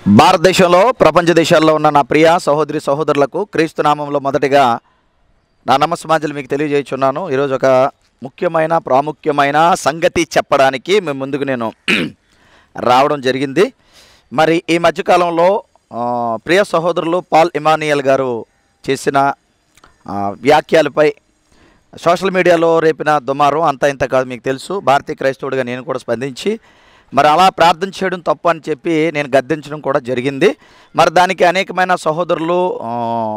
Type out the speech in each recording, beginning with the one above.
భారతదేశంలో ప్రపంచ దేశాల్లో ఉన్న నా ప్రియ సహోదరి సహోదరులకు క్రీస్తు నామంలో మొదటిగా నా నమస్మాంజలు మీకు తెలియజేస్తున్నాను ఈరోజు ఒక ముఖ్యమైన ప్రాముఖ్యమైన సంగతి చెప్పడానికి మేము ముందుకు నేను రావడం జరిగింది మరి ఈ మధ్యకాలంలో ఆ, ప్రియ సహోదరులు పాల్ ఇమానియల్ గారు చేసిన ఆ, వ్యాఖ్యలపై సోషల్ మీడియాలో రేపిన దుమారం అంతా ఇంత కాదు మీకు తెలుసు భారతీయ క్రైస్తవుడిగా నేను కూడా స్పందించి మరి అలా ప్రార్థన చేయడం తప్పు అని చెప్పి నేను గద్దించడం కూడా జరిగింది మరి దానికి అనేకమైన సహోదరులు ఆ,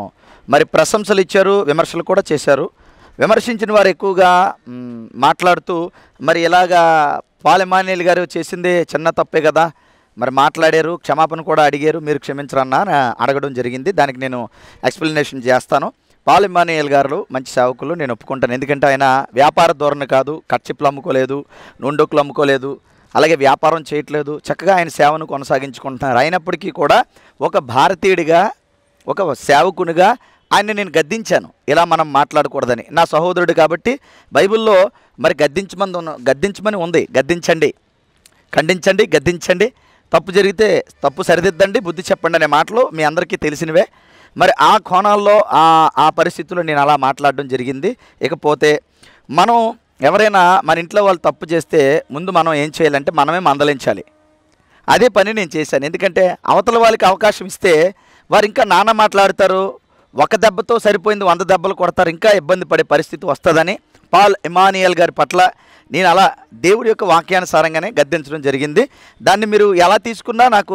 మరి ప్రశంసలు ఇచ్చారు విమర్శలు కూడా చేశారు విమర్శించిన వారు ఎక్కువగా మ్, మాట్లాడుతూ మరి ఇలాగా పాలెమానియల్ గారు చేసింది చిన్న తప్పే కదా మరి మాట్లాడారు క్షమాపణ కూడా అడిగారు మీరు క్షమించరన్నా అని అడగడం జరిగింది దానికి నేను ఎక్స్ప్లెనేషన్ చేస్తాను పాల్ ఇమానియల్ గారు మంచి సేవకులు నేను ఒప్పుకుంటాను ఎందుకంటే ఆయన వ్యాపార ధోరణి కాదు కచ్చిప్పులు అమ్ముకోలేదు నుండొక్కులు అమ్ముకోలేదు అలాగే వ్యాపారం చేయట్లేదు చక్కగా ఆయన సేవను కొనసాగించుకుంటున్నారు అయినప్పటికీ కూడా ఒక భారతీయుడిగా ఒక సేవకునిగా ఆయన నేను గద్దించాను ఇలా మనం మాట్లాడకూడదని నా సహోదరుడు కాబట్టి బైబిల్లో మరి గద్దించమని ఉన్న- గద్దించమని ఉంది గద్దించండి ఖండించండి గద్దించండి తప్పు జరిగితే తప్పు సరిదిద్దండి బుద్ధి చెప్పండి అనే మాటలు మీ అందరికీ తెలిసినవే మరి ఆ కోణాల్లో ఆ ఆ పరిస్థితుల్లో నేను అలా మాట్లాడడం జరిగింది ఇకపోతే మనం ఎవరైనా మన ఇంట్లో వాళ్ళు తప్పు చేస్తే ముందు మనం ఏం చేయాలంటే మనమే మందలించాలి అదే పని నేను చేశాను ఎందుకంటే అవతల వాళ్ళకి అవకాశం ఇస్తే వారు ఇంకా నాన్న మాట్లాడతారు ఒక దెబ్బతో సరిపోయింది వంద దెబ్బలు కొడతారు ఇంకా ఇబ్బంది పడే పరిస్థితి వస్తుందని పాల్ ఇమానియల్ గారి పట్ల నేను అలా దేవుడి యొక్క వాక్యానుసారంగానే గద్దించడం జరిగింది దాన్ని మీరు ఎలా తీసుకున్నా నాకు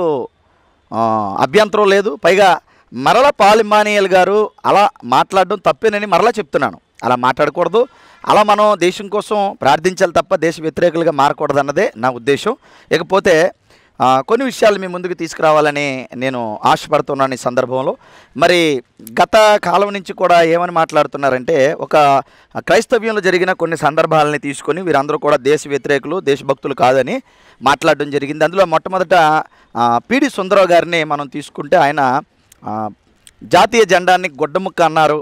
ఆ, అభ్యంతరం లేదు పైగా మరలా పాల్ ఇమానియల్ గారు అలా మాట్లాడడం తప్పేనని మరలా చెప్తున్నాను అలా మాట్లాడకూడదు అలా మనం దేశం కోసం ప్రార్థించాలి తప్ప దేశ వ్యతిరేకులుగా మారకూడదు అన్నదే నా ఉద్దేశం ఇకపోతే ఆ, కొన్ని విషయాలు మీ ముందుకు తీసుకురావాలని నేను ఆశపడుతున్నాను ఈ సందర్భంలో మరి గత కాలం నుంచి కూడా ఏమని మాట్లాడుతున్నారంటే ఒక క్రైస్తవ్యంలో జరిగిన కొన్ని సందర్భాలని తీసుకొని వీరందరూ కూడా దేశ వ్యతిరేకులు దేశభక్తులు కాదని మాట్లాడడం జరిగింది అందులో మొట్టమొదట ఆ, పిడి సుందరరావు గారిని మనం తీసుకుంటే ఆయన ఆ, జాతీయ జెండాన్ని గుడ్డముక్క అన్నారు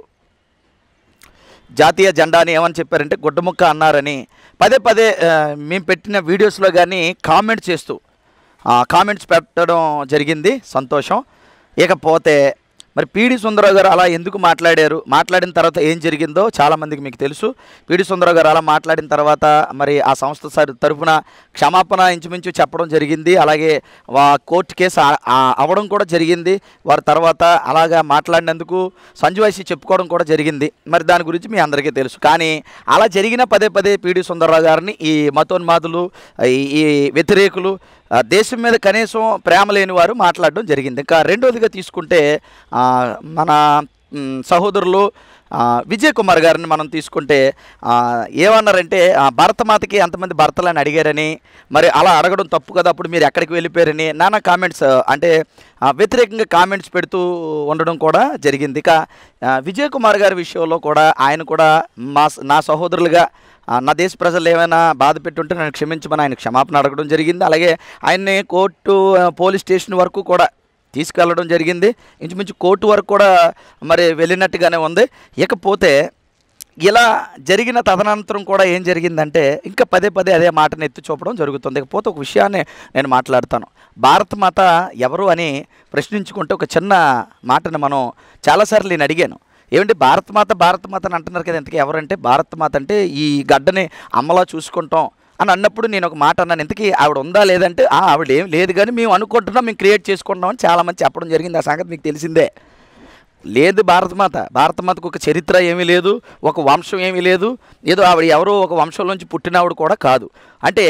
జాతీయ జెండాని ఏమని చెప్పారంటే గుడ్డముక్క అన్నారని పదే పదే ఆ, మేము పెట్టిన వీడియోస్లో కానీ కామెంట్ చేస్తూ ఆ, కామెంట్స్ పెట్టడం జరిగింది సంతోషం ఇకపోతే మరి పీడి సుందరరావు గారు అలా ఎందుకు మాట్లాడారు మాట్లాడిన తర్వాత ఏం జరిగిందో చాలామందికి మీకు తెలుసు పీడి సుందరరావు గారు అలా మాట్లాడిన తర్వాత మరి ఆ సంస్థ సర్- తరపున క్షమాపణ ఇంచుమించు చెప్పడం జరిగింది అలాగే వా కోర్టు కేసు ఆ- ఆ- అవ్వడం కూడా జరిగింది వారి తర్వాత అలాగా మాట్లాడినందుకు సంజువైసి చెప్పుకోవడం కూడా జరిగింది మరి దాని గురించి మీ అందరికీ తెలుసు కానీ అలా జరిగిన పదే పదే పీడి సుందరరావు గారిని ఈ మతోన్మాదులు ఈ ఈ వ్యతిరేకులు ఆ, దేశం మీద కనీసం ప్రేమ లేని వారు మాట్లాడడం జరిగింది ఇంకా రెండోదిగా తీసుకుంటే ఆ, మన మ్, సహోదరులు ఆ, విజయ్ కుమార్ గారిని మనం తీసుకుంటే ఆ, ఏమన్నారంటే ఆ, భరతమాతకి ఎంతమంది భర్తలని అడిగారని మరి అలా అడగడం తప్పు కదా అప్పుడు మీరు ఎక్కడికి వెళ్ళిపోయారని నానా కామెంట్స్ అంటే ఆ, వ్యతిరేకంగా కామెంట్స్ పెడుతూ ఉండడం కూడా జరిగింది ఇక ఆ, విజయ్ కుమార్ గారి విషయంలో కూడా ఆయన కూడా మా స- నా సహోదరులుగా ఆ, నా దేశ ప్రజలు ఏమైనా బాధ పెట్టుంటే నన్ను క్షమించమని ఆయన క్షమాపణ అడగడం జరిగింది అలాగే ఆయన్ని కోర్టు ఆ, పోలీస్ స్టేషన్ వరకు కూడా తీసుకెళ్ళడం జరిగింది ఇంచుమించు కోర్టు వరకు కూడా మరి వెళ్ళినట్టుగానే ఉంది ఇకపోతే ఇలా జరిగిన తదనంతరం కూడా ఏం జరిగిందంటే ఇంకా పదే పదే అదే మాటను ఎత్తి చూపడం జరుగుతుంది ఇకపోతే ఒక విషయాన్ని నేను మాట్లాడతాను భారత మాత ఎవరు అని ప్రశ్నించుకుంటే ఒక చిన్న మాటను మనం చాలాసార్లు నేను అడిగాను ఏమంటే భారత మాత భారత మాత అని అంటున్నారు కదా ఇంతకీ ఎవరంటే భారత మాత అంటే ఈ గడ్డని అమ్మలా చూసుకుంటాం అని అన్నప్పుడు నేను ఒక మాట అన్నాను ఇంతకీ ఆవిడ ఉందా లేదంటే "ఆ, ఆవిడ ఏం లేదు కానీ మేము అనుకుంటున్నాం మేము క్రియేట్ చేసుకుంటున్నాం అని చాలామంది చెప్పడం జరిగింది ఆ సంగతి మీకు తెలిసిందే లేదు భారతమాత భారతమాతకు ఒక చరిత్ర ఏమీ లేదు ఒక వంశం ఏమీ లేదు ఏదో ఆవిడ ఎవరో ఒక వంశంలోంచి పుట్టినావిడ కూడా కాదు అంటే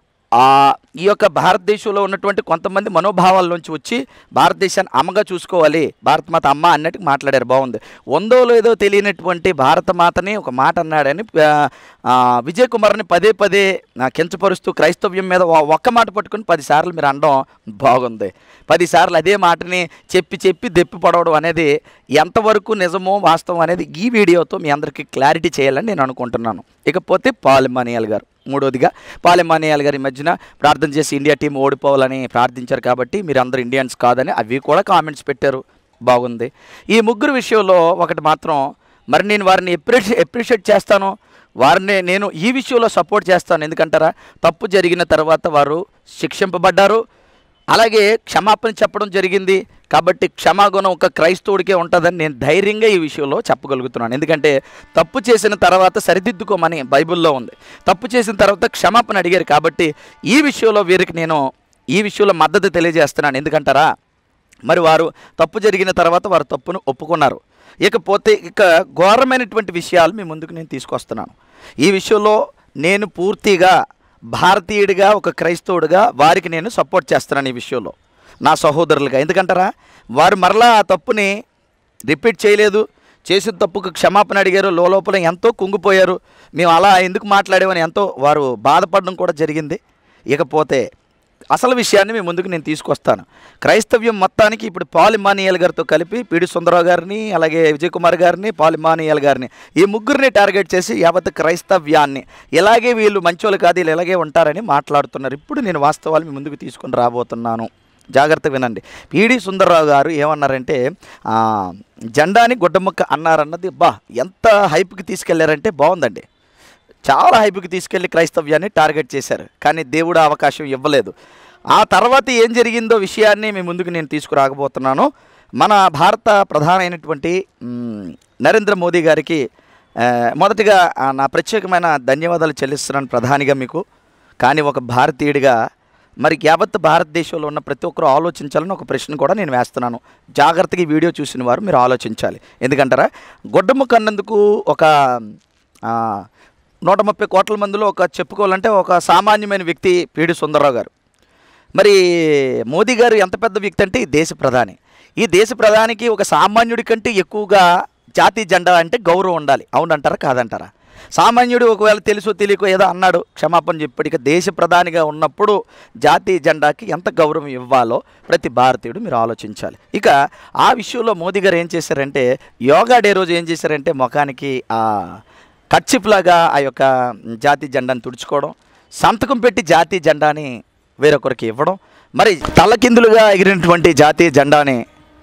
ఆ ఈ యొక్క భారతదేశంలో ఉన్నటువంటి కొంతమంది మనోభావాల నుంచి వచ్చి భారతదేశాన్ని అమ్మగా చూసుకోవాలి భారతమాత అమ్మ అన్నట్టు మాట్లాడారు బాగుంది ఉందో లేదో తెలియనటువంటి భారతమాతని ఒక మాట అన్నాడని ఆ, ఆ, విజయ్ కుమార్ని పదే పదే ఆ, కించపరుస్తూ క్రైస్తవ్యం మీద ఒ- ఒక్క మాట పట్టుకుని పదిసార్లు మీరు అనడం బాగుంది పదిసార్లు అదే మాటని చెప్పి చెప్పి దెప్పి పడవడం అనేది ఎంతవరకు నిజమో వాస్తవం అనేది ఈ వీడియోతో మీ అందరికీ క్లారిటీ చేయాలని నేను అనుకుంటున్నాను ఇకపోతే పాలిమానియాల్ గారు మూడోదిగా పాలిమానియాల్ గారి మధ్యన ప్రార్థన చేసి ఇండియా టీం ఓడిపోవాలని ప్రార్థించారు కాబట్టి మీరు అందరు ఇండియన్స్ కాదని అవి కూడా కామెంట్స్ పెట్టారు బాగుంది ఈ ముగ్గురు విషయంలో ఒకటి మాత్రం మరి నేను వారిని ఎప్రిషి ఎప్రిషియేట్ చేస్తాను వారిని నేను ఈ విషయంలో సపోర్ట్ చేస్తాను ఎందుకంటారా తప్పు జరిగిన తర్వాత వారు శిక్షింపబడ్డారు అలాగే క్షమాపణ చెప్పడం జరిగింది కాబట్టి క్షమాగుణం ఒక క్రైస్తవుడికే ఉంటుందని నేను ధైర్యంగా ఈ విషయంలో చెప్పగలుగుతున్నాను ఎందుకంటే తప్పు చేసిన తర్వాత సరిదిద్దుకోమని బైబిల్లో ఉంది తప్పు చేసిన తర్వాత క్షమాపణ అడిగారు కాబట్టి ఈ విషయంలో వీరికి నేను ఈ విషయంలో మద్దతు తెలియజేస్తున్నాను ఎందుకంటారా మరి వారు తప్పు జరిగిన తర్వాత వారు తప్పును ఒప్పుకున్నారు ఇకపోతే ఇక ఘోరమైనటువంటి విషయాలు మీ ముందుకు నేను తీసుకొస్తున్నాను ఈ విషయంలో నేను పూర్తిగా భారతీయుడిగా ఒక క్రైస్తవుడిగా వారికి నేను సపోర్ట్ చేస్తున్నాను ఈ విషయంలో నా సహోదరులుగా ఎందుకంటారా వారు మరలా ఆ తప్పుని రిపీట్ చేయలేదు చేసిన తప్పుకు క్షమాపణ అడిగారు లోపల ఎంతో కుంగిపోయారు మేము అలా ఎందుకు మాట్లాడామని ఎంతో వారు బాధపడడం కూడా జరిగింది ఇకపోతే అసలు విషయాన్ని మీ ముందుకు నేను తీసుకొస్తాను క్రైస్తవ్యం మొత్తానికి ఇప్పుడు పాలిమానియల్ గారితో కలిపి పిడి సుందరరావు గారిని అలాగే విజయ్ కుమార్ గారిని పాలిమానియల్ గారిని ఈ ముగ్గురిని టార్గెట్ చేసి యావత్ క్రైస్తవ్యాన్ని ఇలాగే వీళ్ళు మంచోళ్ళు కాదు వీళ్ళు ఇలాగే ఉంటారని మాట్లాడుతున్నారు ఇప్పుడు నేను వాస్తవాలు మీ ముందుకు తీసుకొని రాబోతున్నాను జాగ్రత్త వినండి పిడి సుందరరావు గారు ఏమన్నారంటే ఆ, జెండాని గుడ్డముక్క అన్నారన్నది బా ఎంత హైప్కి తీసుకెళ్లారంటే బాగుందండి చాలా హైపుకి తీసుకెళ్లి క్రైస్తవ్యాన్ని టార్గెట్ చేశారు కానీ దేవుడు ఆ అవకాశం ఇవ్వలేదు ఆ తర్వాత ఏం జరిగిందో విషయాన్ని మీ ముందుకు నేను తీసుకురాకపోతున్నాను మన భారత ప్రధానమైనటువంటి మ్, నరేంద్ర మోదీ గారికి ఆ, మొదటిగా ఆ, నా ప్రత్యేకమైన ధన్యవాదాలు చెల్లిస్తున్నాను ప్రధానిగా మీకు కానీ ఒక భారతీయుడిగా మరి యావత్ భారతదేశంలో ఉన్న ప్రతి ఒక్కరూ ఆలోచించాలని ఒక ప్రశ్న కూడా నేను వేస్తున్నాను జాగ్రత్తగా ఈ వీడియో చూసిన వారు మీరు ఆలోచించాలి ఎందుకంటారా గొడ్డమ్మ కన్నందుకు ఒక ఆ, నూట ముప్పై కోట్ల మందిలో ఒక చెప్పుకోవాలంటే ఒక సామాన్యమైన వ్యక్తి పిడి సుందరరావు గారు మరి మోదీ గారు ఎంత పెద్ద వ్యక్తి అంటే ఈ దేశ ప్రధాని ఈ దేశ ప్రధానికి ఒక సామాన్యుడి కంటే ఎక్కువగా జాతీయ జెండా అంటే గౌరవం ఉండాలి అవునంటారా కాదంటారా సామాన్యుడు ఒకవేళ తెలుసో తెలియకో ఏదో అన్నాడు క్షమాపణ చెప్పాడు ఇక దేశ ప్రధానిగా ఉన్నప్పుడు జాతీయ జెండాకి ఎంత గౌరవం ఇవ్వాలో ప్రతి భారతీయుడు మీరు ఆలోచించాలి ఇక ఆ విషయంలో మోదీ గారు ఏం చేశారంటే యోగా డే రోజు ఏం చేశారంటే ముఖానికి ఆ కర్చిప్ లాగా ఆ యొక్క జాతీయ జెండాను తుడుచుకోవడం సంతకం పెట్టి జాతీయ జెండాని వేరొకరికి ఇవ్వడం మరి తలకిందులుగా ఎగిరినటువంటి జాతీయ జెండాని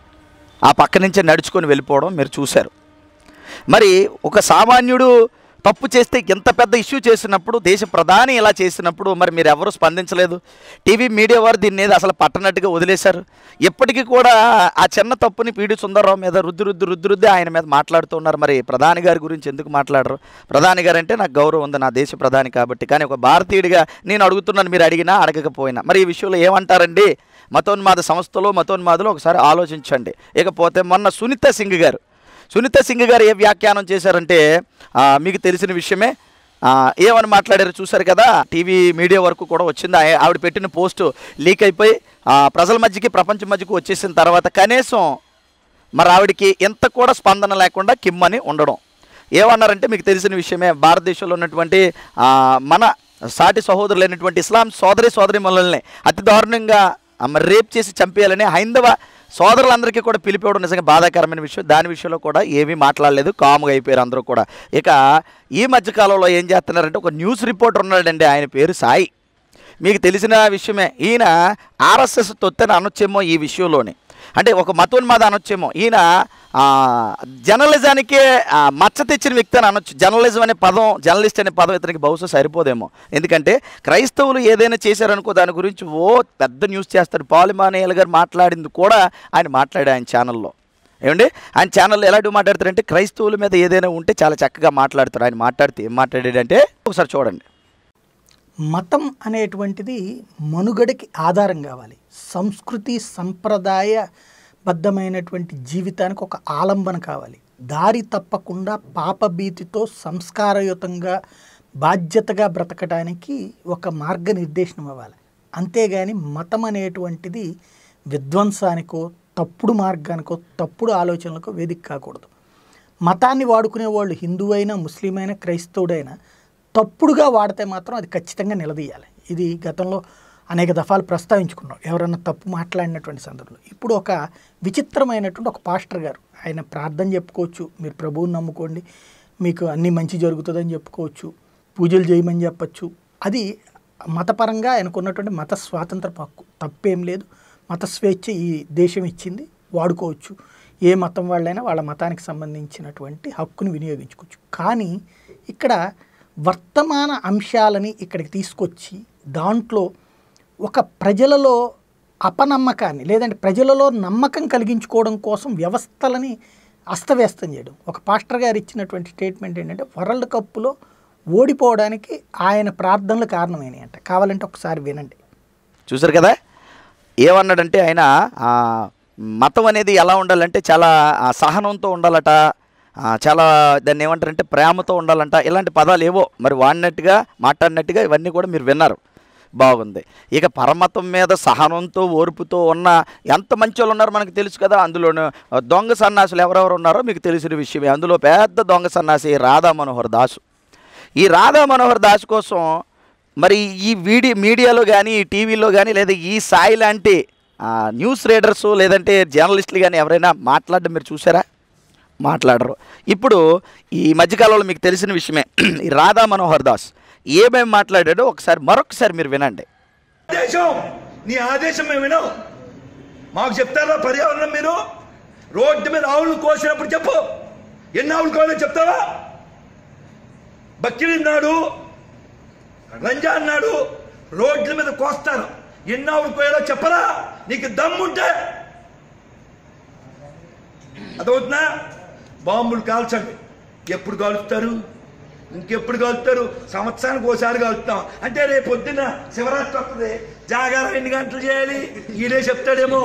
ఆ పక్క నుంచే నడుచుకొని వెళ్ళిపోవడం మీరు చూశారు మరి ఒక సామాన్యుడు తప్పు చేస్తే ఎంత పెద్ద ఇష్యూ చేసినప్పుడు దేశ ప్రధాని ఇలా చేసినప్పుడు మరి మీరు ఎవరు స్పందించలేదు టీవీ మీడియా వారు దీన్ని ఏదో అసలు పట్టనట్టుగా వదిలేశారు ఇప్పటికీ కూడా ఆ చిన్న తప్పుని పీడి సుందరరావు మీద రుద్దు రుద్దు రుద్దు రుద్ది ఆయన మీద మాట్లాడుతున్నారు మరి ప్రధాని గారి గురించి ఎందుకు మాట్లాడరు ప్రధాని గారు అంటే నాకు గౌరవం ఉంది నా దేశ ప్రధాని కాబట్టి కానీ ఒక భారతీయుడిగా నేను అడుగుతున్నాను మీరు అడిగినా అడగకపోయినా మరి ఈ విషయంలో ఏమంటారండి మతోన్మాద సంస్థలో మతోన్మాదులు ఒకసారి ఆలోచించండి ఇకపోతే మొన్న సునీత సింగ్ గారు సునీత సింగ్ గారు ఏ వ్యాఖ్యానం చేశారంటే ఆ, మీకు తెలిసిన విషయమే ఆ, ఏమని మాట్లాడారు చూశారు కదా టీవీ మీడియా వరకు కూడా వచ్చింది ఆయ- ఆవిడ పెట్టిన పోస్టు లీక్ అయిపోయి ఆ, ప్రజల మధ్యకి ప్రపంచం మధ్యకి వచ్చేసిన తర్వాత కనీసం మరి ఆవిడకి ఎంత కూడా స్పందన లేకుండా కిమ్మని ఉండడం ఏమన్నారంటే మీకు తెలిసిన విషయమే భారతదేశంలో ఉన్నటువంటి ఆ, మన సాటి సహోదరులైనటువంటి ఇస్లాం సోదరి సోదరి మనల్ని అతి దారుణంగా ఆ, మరి రేప్ చేసి చంపేయాలని హైందవ సోదరులందరికీ కూడా పిలిపివ్వడం నిజంగా బాధాకరమైన విషయం దాని విషయంలో కూడా ఏమీ మాట్లాడలేదు కాముగా అయిపోయారు అందరూ కూడా ఇక ఈ మధ్యకాలంలో ఏం చేస్తున్నారంటే ఒక న్యూస్ రిపోర్టర్ ఉన్నాడండి ఆయన పేరు సాయి మీకు తెలిసిన విషయమే ఈయన ఆర్ఎస్ఎస్ తొత్తని అనొచ్చేమో ఈ విషయంలోనే అంటే ఒక మతోన్మాద అనొచ్చేమో ఈయన ఆ, జర్నలిజానికే ఆ, మచ్చ తెచ్చిన వ్యక్తి అని అనొచ్చు జర్నలిజం అనే పదం జర్నలిస్ట్ అనే పదం ఇతనికి బహుశా సరిపోదేమో ఎందుకంటే క్రైస్తవులు ఏదైనా చేశారనుకో దాని గురించి ఓ పెద్ద న్యూస్ చేస్తాడు పాలిమానేయల్ గారు మాట్లాడింది కూడా ఆయన మాట్లాడే ఆయన ఛానల్లో ఏమండి ఆయన ఛానల్లో ఎలాంటివి మాట్లాడతారంటే క్రైస్తవుల మీద ఏదైనా ఉంటే చాలా చక్కగా మాట్లాడతారు ఆయన మాట్లాడితే ఏం మాట్లాడాడంటే ఒకసారి చూడండి మతం అనేటువంటిది మనుగడకి ఆధారం కావాలి సంస్కృతి సంప్రదాయ బద్ధమైనటువంటి జీవితానికి ఒక ఆలంబన కావాలి దారి తప్పకుండా పాపభీతితో సంస్కారయుతంగా బాధ్యతగా బ్రతకడానికి ఒక మార్గనిర్దేశనం ఇవ్వాలి అంతేగాని మతం అనేటువంటిది విధ్వంసానికో తప్పుడు మార్గానికో తప్పుడు ఆలోచనలకో వేదిక కాకూడదు మతాన్ని వాడుకునే వాళ్ళు హిందువు అయినా ముస్లిం అయినా క్రైస్తవుడైనా తప్పుడుగా వాడితే మాత్రం అది ఖచ్చితంగా నిలదీయాలి ఇది గతంలో అనేక దఫాలు ప్రస్తావించుకున్నాం ఎవరన్నా తప్పు మాట్లాడినటువంటి సందర్భంలో ఇప్పుడు ఒక విచిత్రమైనటువంటి ఒక పాస్టర్ గారు ఆయన ప్రార్థన చెప్పుకోవచ్చు మీరు ప్రభువుని నమ్ముకోండి మీకు అన్నీ మంచి జరుగుతుందని చెప్పుకోవచ్చు పూజలు చేయమని చెప్పచ్చు అది మతపరంగా ఆయనకు ఉన్నటువంటి మత స్వాతంత్ర హక్కు తప్పేం లేదు మత స్వేచ్ఛ ఈ దేశం ఇచ్చింది వాడుకోవచ్చు ఏ మతం వాళ్ళైనా వాళ్ళ మతానికి సంబంధించినటువంటి హక్కును వినియోగించుకోవచ్చు కానీ ఇక్కడ వర్తమాన అంశాలని ఇక్కడికి తీసుకొచ్చి దాంట్లో ఒక ప్రజలలో అపనమ్మకాన్ని లేదంటే ప్రజలలో నమ్మకం కలిగించుకోవడం కోసం వ్యవస్థలని అస్తవ్యస్తం చేయడం ఒక పాస్టర్ గారు ఇచ్చినటువంటి స్టేట్మెంట్ ఏంటంటే వరల్డ్ కప్లో ఓడిపోవడానికి ఆయన ప్రార్థనలు కారణమైనాయి అంట కావాలంటే ఒకసారి వినండి చూసారు కదా ఏమన్నాడంటే ఆయన ఆ, మతం అనేది ఎలా ఉండాలంటే చాలా ఆ, సహనంతో ఉండాలట ఆ, చాలా దాన్ని ఏమంటారంటే ప్రేమతో ఉండాలంట ఇలాంటి పదాలు ఏవో మరి వాడినట్టుగా మాట్లాడినట్టుగా ఇవన్నీ కూడా మీరు విన్నారు బాగుంది ఇక పరమతం మీద సహనంతో ఓర్పుతో ఉన్న ఎంత మంచి వాళ్ళు ఉన్నారో మనకు తెలుసు కదా అందులోను ఆ, దొంగ సన్నాసులు ఎవరెవరు ఉన్నారో మీకు తెలిసిన విషయమే అందులో పెద్ద దొంగ సన్నాసి రాధా మనోహర్ దాసు ఈ రాధా మనోహర్ దాస్ కోసం మరి ఈ వీడియో మీడియాలో కానీ ఈ టీవీలో కానీ లేదా ఈ సాయి లాంటి ఆ, న్యూస్ రీడర్స్ లేదంటే జర్నలిస్టులు కానీ ఎవరైనా మాట్లాడడం మీరు చూసారా మాట్లాడరు ఇప్పుడు ఈ మధ్యకాలంలో మీకు తెలిసిన విషయమే ఈ రాధా మనోహర్ దాస్ ఏమేమి మాట్లాడాడో ఒకసారి మరొకసారి మీరు వినండి ఆదేశం నీ ఆదేశం మేము వినం మాకు చెప్తారా పర్యావరణం మీరు రోడ్డు మీద ఆవులు కోసినప్పుడు చెప్పు ఎన్ని ఆవులు కోయాలో చెప్తావా బక్రీద్ నాడు రంజాన్ నాడు రోడ్ల మీద కోస్తారు ఎన్ని ఆవులు కోయాలో చెప్పరా నీకు దమ్ముంటే అదవుతున్నా బాంబులు కాల్చండి ఎప్పుడు కాలుస్తారు ఇంకెప్పుడు కాలుతారు సంవత్సరానికి ఓసారి కాలుస్తాం అంటే రేపు పొద్దున్న శివరాత్రి వస్తుంది జాగారం ఎన్ని గంటలు చేయాలి ఈడే చెప్తాడేమో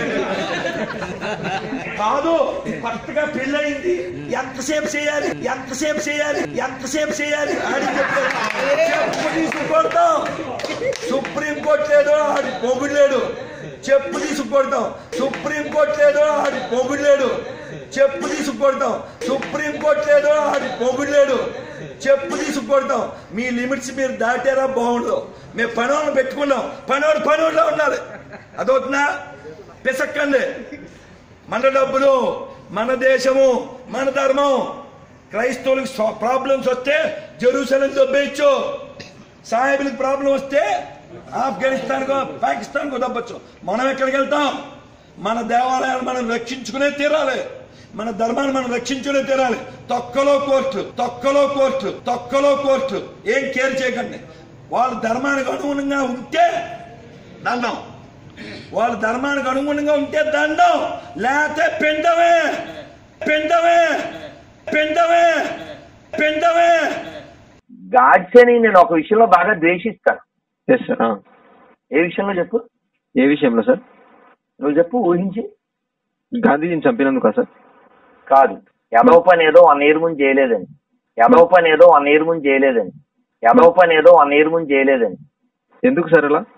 కాదు కొత్తగా పెళ్ళయింది ఎంతసేపు చేయాలి ఎంతసేపు చేయాలి ఎంతసేపు చేయాలి ఆడి చెప్తాడు చెప్పు తీసుకొడతాం సుప్రీం కోర్టు లేదు ఆడి పొగుడు లేడు చెప్పు తీసుకొడతాం సుప్రీం కోర్టు లేదు ఆడి పొగుడు లేడు చెప్పు తీసుకొడతాం సుప్రీం కోర్టు లేదు ఆడి పొగుడు లేడు చెప్పు తీసుకొడతాం మీ లిమిట్స్ మీరు దాటారా బాగుండదు మేము పనోళ్ళు పెట్టుకున్నాం పనోడు పనోళ్ళలో ఉండాలి అదవుతున్నా పిసక్కండి మన డబ్బులు మన దేశము మన ధర్మం క్రైస్తవులకు ప్రాబ్లమ్స్ వస్తే జెరూసలం దొబ్బేయచ్చు సాహెబులకు ప్రాబ్లం వస్తే ఆఫ్ఘనిస్తాన్ పాకిస్తాన్ దొబ్బచ్చు మనం ఎక్కడికి వెళ్తాం మన దేవాలయాలు మనం రక్షించుకునే తీరాలి మన ధర్మాన్ని మనం రక్షించుకునే తీరాలి తొక్కలో కోర్టు తొక్కలో కోర్టు తొక్కలో కోర్టు ఏం కేర్ చేయకండి వాళ్ళ ధర్మానికి అనుగుణంగా ఉంటే దండం వాళ్ళ ధర్మానికి అనుగుణంగా ఉంటే దండం లేకపోతే పిండమే పిండమే పిండమే పిండమే గాడ్సేని నేను ఒక విషయంలో బాగా ద్వేషిస్తాను ఎస్ సార్ ఆ. ఏ విషయంలో చెప్పు ఏ విషయంలో సార్ నువ్వు చెప్పు ఊహించి గాంధీజీని చంపినందుకా సార్ కాదు ఎదవ పని ఏదో వన్ ఇయర్ ముందు చేయలేదని ఎదవ పని ఏదో వన్ ఇయర్ ముందు చేయలేదని ఎదవ పని ఏదో వన్ ఇయర్ ముందు చేయలేదని ఎందుకు సార్ అలా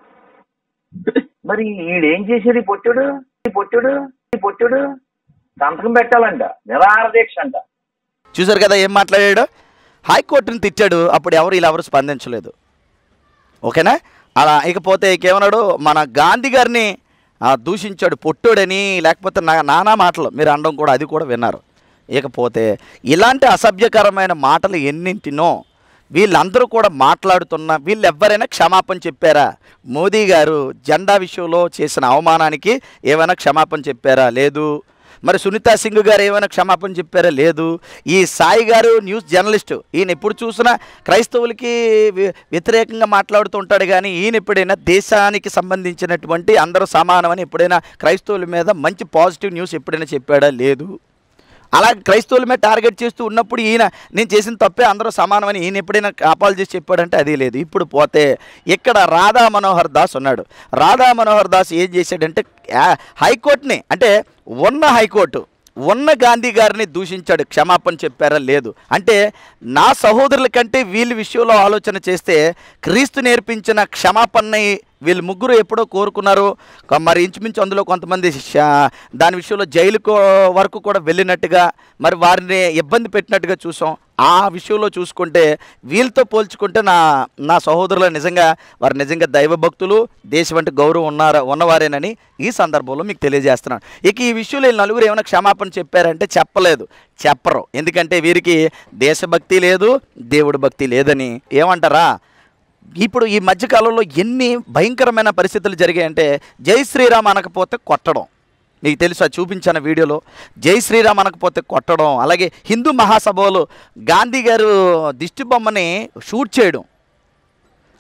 మరి ఈడేం చేసేది ఈ పొట్టుడు ఈ పొట్టుడు ఈ పొట్టుడు సంతకం పెట్టాలంట నిరాహార దీక్ష అంట చూసారు కదా ఏం మాట్లాడాడు హైకోర్టుని తిట్టాడు అప్పుడు ఎవరు ఇలా ఎవరు స్పందించలేదు ఓకేనా అలా ఇకపోతే ఇంకేమన్నాడు మన గాంధీ గారిని ఆ, దూషించాడు పొట్టోడని లేకపోతే నా నానా మాటలు మీరు అనడం కూడా అది కూడా విన్నారు ఇకపోతే ఇలాంటి అసభ్యకరమైన మాటలు ఎన్నింటినో వీళ్ళందరూ కూడా మాట్లాడుతున్న వీళ్ళు ఎవరైనా క్షమాపణ చెప్పారా మోదీ గారు జెండా విషయంలో చేసిన అవమానానికి ఏమైనా క్షమాపణ చెప్పారా లేదు మరి సునీతా సింగ్ గారు ఏమైనా క్షమాపణ చెప్పారా లేదు ఈ సాయి గారు న్యూస్ జర్నలిస్ట్ ఈయన ఎప్పుడు చూసినా క్రైస్తవులకి వ్య- వ్యతిరేకంగా మాట్లాడుతూ ఉంటాడు కానీ ఈయన ఎప్పుడైనా దేశానికి సంబంధించినటువంటి అందరూ సమానమని ఎప్పుడైనా క్రైస్తవుల మీద మంచి పాజిటివ్ న్యూస్ ఎప్పుడైనా చెప్పాడా లేదు అలా క్రైస్తవుల మీద టార్గెట్ చేస్తూ ఉన్నప్పుడు ఈయన నేను చేసిన తప్పే అందరూ సమానమని ఈయన ఎప్పుడైనా అపాలజీస్ చెప్పాడంటే అది లేదు ఇప్పుడు పోతే ఇక్కడ రాధా మనోహర్ దాస్ ఉన్నాడు రాధా మనోహర్ దాస్ ఏం చేశాడంటే ఆ, హైకోర్టుని అంటే ఉన్న హైకోర్టు ఉన్న గాంధీ గారిని దూషించాడు క్షమాపణ చెప్పారా లేదు అంటే నా సహోదరుల కంటే వీళ్ళ విషయంలో ఆలోచన చేస్తే క్రీస్తు నేర్పించిన క్షమాపణని వీళ్ళు ముగ్గురు ఎప్పుడో కోరుకున్నారు కొ- మరి ఇంచుమించు అందులో కొంతమంది శ- దాని విషయంలో జైలుకు వరకు కూడా వెళ్ళినట్టుగా మరి వారిని ఇబ్బంది పెట్టినట్టుగా చూసాం ఆ విషయంలో చూసుకుంటే వీళ్ళతో పోల్చుకుంటే నా నా సహోదరులు నిజంగా వారు నిజంగా దైవభక్తులు దేశం అంటే గౌరవం ఉన్నారా ఉన్నవారేనని ఈ సందర్భంలో మీకు తెలియజేస్తున్నాను ఇక ఈ విషయంలో వీళ్ళు నలుగురు ఏమైనా క్షమాపణ చెప్పారంటే చెప్పలేదు చెప్పరు ఎందుకంటే వీరికి దేశభక్తి లేదు దేవుడి భక్తి లేదని ఏమంటారా ఇప్పుడు ఈ మధ్యకాలంలో ఎన్ని భయంకరమైన పరిస్థితులు జరిగాయంటే జై శ్రీరామ్ అనకపోతే కొట్టడం మీకు తెలుసా చూపించాను వీడియోలో జై శ్రీరామ్ అనకపోతే కొట్టడం అలాగే హిందూ మహాసభలో గాంధీ గారు దిష్టి బొమ్మని షూట్ చేయడం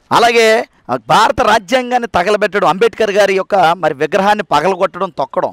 అలాగే ఆ భారత రాజ్యాంగాన్ని తగలబెట్టడం అంబేద్కర్ గారి యొక్క మరి విగ్రహాన్ని పగలగొట్టడం తొక్కడం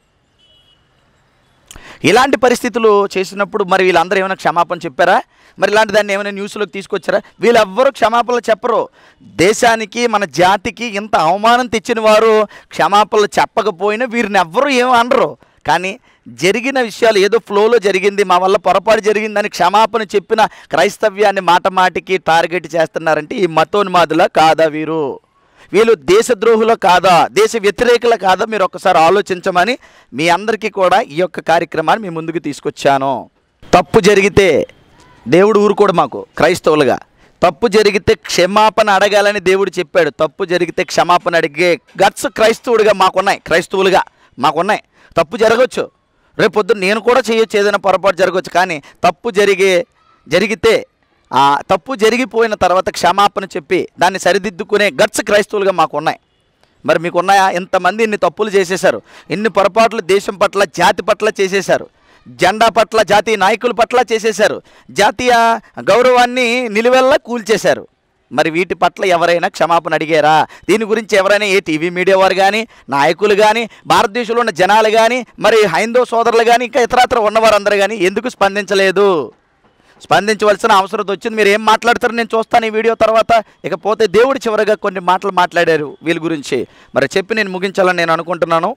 ఇలాంటి పరిస్థితులు చేసినప్పుడు మరి వీళ్ళందరూ ఏమైనా క్షమాపణ చెప్పారా మరి ఇలాంటి దాన్ని ఏమైనా న్యూస్లోకి తీసుకొచ్చారా వీళ్ళెవ్వరూ క్షమాపణలు చెప్పరు దేశానికి మన జాతికి ఇంత అవమానం తెచ్చిన వారు క్షమాపణలు చెప్పకపోయినా వీరిని ఎవ్వరూ ఏమీ అనరు కానీ జరిగిన విషయాలు ఏదో ఫ్లోలో జరిగింది మా వల్ల పొరపాటు జరిగిందని క్షమాపణ చెప్పిన క్రైస్తవ్యాన్ని మాట మాటికి టార్గెట్ చేస్తున్నారంటే ఈ మతోన్మాదులా కాదా వీరు వీళ్ళు దేశద్రోహులు కాదా దేశ వ్యతిరేకులు కాదా మీరు ఒక్కసారి ఆలోచించమని మీ అందరికీ కూడా ఈ యొక్క కార్యక్రమాన్ని మీ ముందుకు తీసుకొచ్చాను తప్పు జరిగితే దేవుడు ఊరుకోడు మాకు క్రైస్తవులుగా తప్పు జరిగితే క్షమాపణ అడగాలని దేవుడు చెప్పాడు తప్పు జరిగితే క్షమాపణ అడిగే గట్స్ క్రైస్తవుడిగా మాకున్నాయి క్రైస్తవులుగా మాకున్నాయి తప్పు జరగవచ్చు రేపు పొద్దున్న నేను కూడా చేయొచ్చు ఏదైనా పొరపాటు జరగవచ్చు కానీ తప్పు జరిగే జరిగితే ఆ తప్పు జరిగిపోయిన తర్వాత క్షమాపణ చెప్పి దాన్ని సరిదిద్దుకునే గట్స్ క్రైస్తవులుగా మాకు ఉన్నాయి మరి మీకు ఉన్నాయా ఇంతమంది ఇన్ని తప్పులు చేసేశారు ఇన్ని పొరపాట్లు దేశం పట్ల జాతి పట్ల చేసేశారు జెండా పట్ల జాతీయ నాయకుల పట్ల చేసేశారు జాతీయ గౌరవాన్ని నిలువెల్లా కూల్చేశారు మరి వీటి పట్ల ఎవరైనా క్షమాపణ అడిగారా దీని గురించి ఎవరైనా ఏ టీవీ మీడియా వారు కానీ నాయకులు కానీ భారతదేశంలో ఉన్న జనాలు కానీ మరి హైందవ సోదరులు కానీ ఇంకా ఇతరత్ర ఉన్నవారందరూ కానీ ఎందుకు స్పందించలేదు స్పందించవలసిన అవసరం వచ్చింది మీరు ఏం మాట్లాడతారు నేను చూస్తాను ఈ వీడియో తర్వాత ఇకపోతే దేవుడు చివరిగా కొన్ని మాటలు మాట్లాడారు వీళ్ళ గురించి మరి చెప్పి నేను ముగించాలని నేను అనుకుంటున్నాను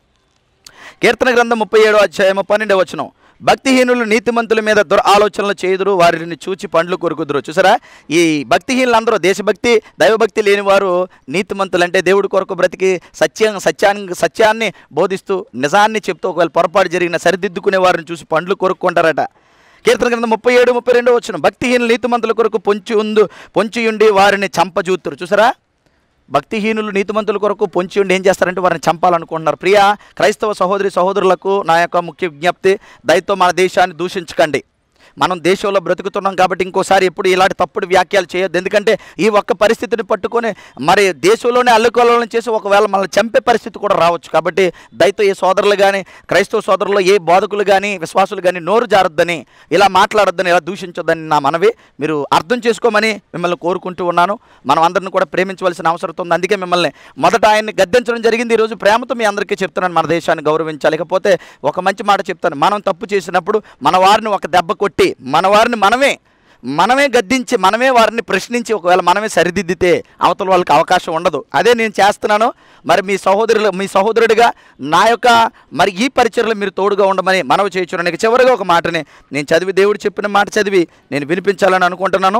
కీర్తన గ్రంథం ముప్పై ఏడో అధ్యాయము పన్నెండవ వచనం భక్తిహీనులు నీతిమంతుల మీద దుర ఆలోచనలు చేయుదురు వారిని చూచి పండ్లు కొరుకుదురు చూసారా ఈ భక్తిహీనులందరూ దేశభక్తి దైవభక్తి లేని వారు నీతిమంతులు అంటే దేవుడి కొరకు బ్రతికి సత్యం సత్యాన్ని సత్యాన్ని బోధిస్తూ నిజాన్ని చెప్తూ ఒకవేళ పొరపాటు జరిగిన సరిదిద్దుకునే వారిని చూసి పండ్లు కొరుక్కుంటారట కీర్తన గ్రంథం ముప్పై ఏడు ముప్పై రెండో వచ్చిన భక్తిహీనులు నీతిమంతుల కొరకు పొంచి ఉందు పొంచి ఉండి వారిని చంపజూతురు చూసారా భక్తిహీనులు నీతిమంతుల కొరకు పొంచి ఉండి ఏం చేస్తారంటే వారిని చంపాలనుకుంటున్నారు ప్రియ క్రైస్తవ సహోదరి సహోదరులకు నా యొక్క ముఖ్య విజ్ఞప్తి దయతో మన దేశాన్ని దూషించకండి మనం దేశంలో బ్రతుకుతున్నాం కాబట్టి ఇంకోసారి ఎప్పుడు ఇలాంటి తప్పుడు వ్యాఖ్యలు చేయొద్దు ఎందుకంటే ఈ ఒక్క పరిస్థితిని పట్టుకొని మరి దేశంలోనే అల్లుకోలం చేసి ఒకవేళ మనల్ని చంపే పరిస్థితి కూడా రావచ్చు కాబట్టి దయతో ఏ సోదరులు కానీ క్రైస్తవ సోదరులు ఏ బోధకులు కానీ విశ్వాసులు కానీ నోరు జారొద్దని ఇలా మాట్లాడొద్దని ఇలా దూషించొద్దని నా మనవి మీరు అర్థం చేసుకోమని మిమ్మల్ని కోరుకుంటూ ఉన్నాను మనం అందరిని కూడా ప్రేమించవలసిన అవసరం ఉంది అందుకే మిమ్మల్ని మొదట ఆయన్ని గద్దించడం జరిగింది ఈరోజు ప్రేమతో మీ అందరికీ చెప్తున్నాను మన దేశాన్ని గౌరవించాలి లేకపోతే ఒక మంచి మాట చెప్తాను మనం తప్పు చేసినప్పుడు మన వారిని ఒక దెబ్బ కొట్టి మన వారిని మనమే మనమే గద్దించి మనమే వారిని ప్రశ్నించి ఒకవేళ మనమే సరిదిద్దితే అవతల వాళ్ళకి అవకాశం ఉండదు అదే నేను చేస్తున్నాను మరి మీ సహోదరులు మీ సహోదరుడిగా నా యొక్క మరి ఈ పరిచయలో మీరు తోడుగా ఉండమని మనవి చేయించున్నాను చివరిగా ఒక మాటని నేను చదివి దేవుడు చెప్పిన మాట చదివి నేను వినిపించాలని అనుకుంటున్నాను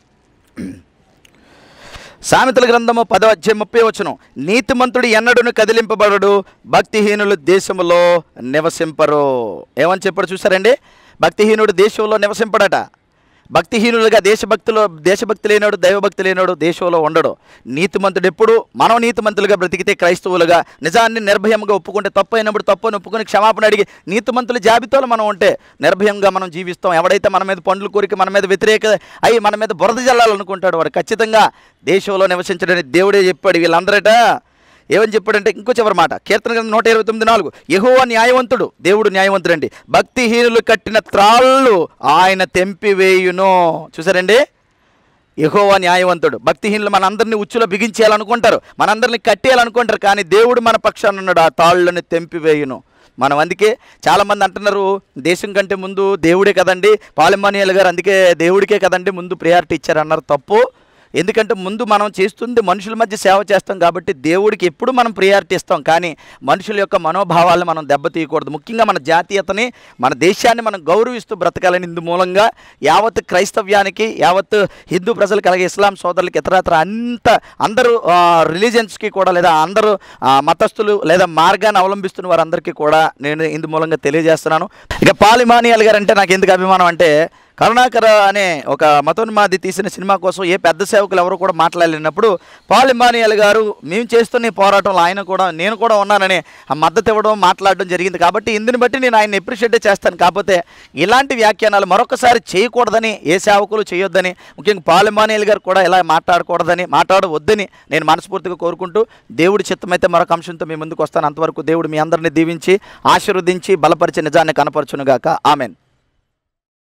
సామెతల గ్రంథము పదో అధ్యాయం ముప్పై వచనం నీతిమంతుడు ఎన్నడును కదిలింపబడడు భక్తిహీనులు దేశములో నివసింపరు ఏమని చెప్పాడు చూసారండి భక్తిహీనుడు దేశంలో నివసింపడట భక్తిహీనులుగా దేశభక్తులు దేశభక్తి లేనాడు దైవభక్తి లేనాడు దేశంలో ఉండడు నీతిమంతుడు ఎప్పుడు మనం నీతిమంతులుగా బ్రతికితే క్రైస్తవులుగా నిజాన్ని నిర్భయంగా ఒప్పుకుంటే తప్పు అయినప్పుడు తప్పు అని ఒప్పుకొని క్షమాపణ అడిగి నీతిమంతుల జాబితాలో మనం ఉంటే నిర్భయంగా మనం జీవిస్తాం ఎవడైతే మన మీద పండ్లు కోరిక మన మీద వ్యతిరేక అయ్యి మన మీద బురద జల్లాలనుకుంటాడు వాడు ఖచ్చితంగా దేశంలో నివసించడని దేవుడే చెప్పాడు వీళ్ళందరట ఏమని చెప్పాడంటే ఇంకో చివరి మాట కీర్తన గ్రంథం నూట ఇరవై తొమ్మిది నాలుగు యహోవా న్యాయవంతుడు దేవుడు న్యాయవంతుడండి భక్తిహీనులు కట్టిన త్రాళ్ళు ఆయన తెంపివేయును చూసారండి యహోవా న్యాయవంతుడు భక్తిహీనులు మనందరినీ ఉచ్చులో బిగించేయాలనుకుంటారు మనందరినీ కట్టేయాలనుకుంటారు కానీ దేవుడు మన పక్షాన ఉన్నాడు ఆ తాళ్ళని తెంపివేయును మనం అందుకే చాలామంది అంటున్నారు దేశం కంటే ముందు దేవుడే కదండి పాలిమానియల్ గారు అందుకే దేవుడికే కదండి ముందు ప్రియారిటీ ఇచ్చారు అన్నారు తప్పు ఎందుకంటే ముందు మనం చేస్తుంది మనుషుల మధ్య సేవ చేస్తాం కాబట్టి దేవుడికి ఎప్పుడు మనం ప్రియారిటీ ఇస్తాం కానీ మనుషుల యొక్క మనోభావాలను మనం దెబ్బతీయకూడదు ముఖ్యంగా మన జాతీయతని మన దేశాన్ని మనం గౌరవిస్తూ బ్రతకాలని ఇందు మూలంగా యావత్ క్రైస్తవ్యానికి యావత్ హిందూ ప్రజలకు అలాగే ఇస్లాం సోదరులకి ఇతరత్ర అంత అందరూ రిలీజియన్స్కి కూడా లేదా అందరూ ఆ, మతస్థులు లేదా మార్గాన్ని అవలంబిస్తున్న వారందరికీ కూడా నేను ఇందు మూలంగా తెలియజేస్తున్నాను ఇక పాలిమానియాల్ గారు అంటే నాకు ఎందుకు అభిమానం అంటే కరుణాకర అనే ఒక మతోన్మాది తీసిన సినిమా కోసం ఏ పెద్ద సేవకులు ఎవరు కూడా మాట్లాడలేనప్పుడు పాల్ ఇమానియల్ గారు మేము చేస్తున్న ఈ పోరాటంలో ఆయన కూడా నేను కూడా ఉన్నానని ఆ మద్దతు ఇవ్వడం మాట్లాడడం జరిగింది కాబట్టి ఇందుని బట్టి నేను ఆయన ఎప్రిషియేట్ చేస్తాను కాకపోతే ఇలాంటి వ్యాఖ్యానాలు మరొకసారి చేయకూడదని ఏ సేవకులు చేయొద్దని ముఖ్యంగా పాల్ ఇమానియల్ గారు కూడా ఇలా మాట్లాడకూడదని మాట్లాడవద్దని నేను మనస్ఫూర్తిగా కోరుకుంటూ దేవుడి చిత్తమైతే మరొక అంశంతో మీ ముందుకు వస్తాను అంతవరకు దేవుడు మీ అందరిని దీవించి ఆశీర్వదించి బలపరిచి నిజాన్ని కనపరచునుగాక ఆమెన్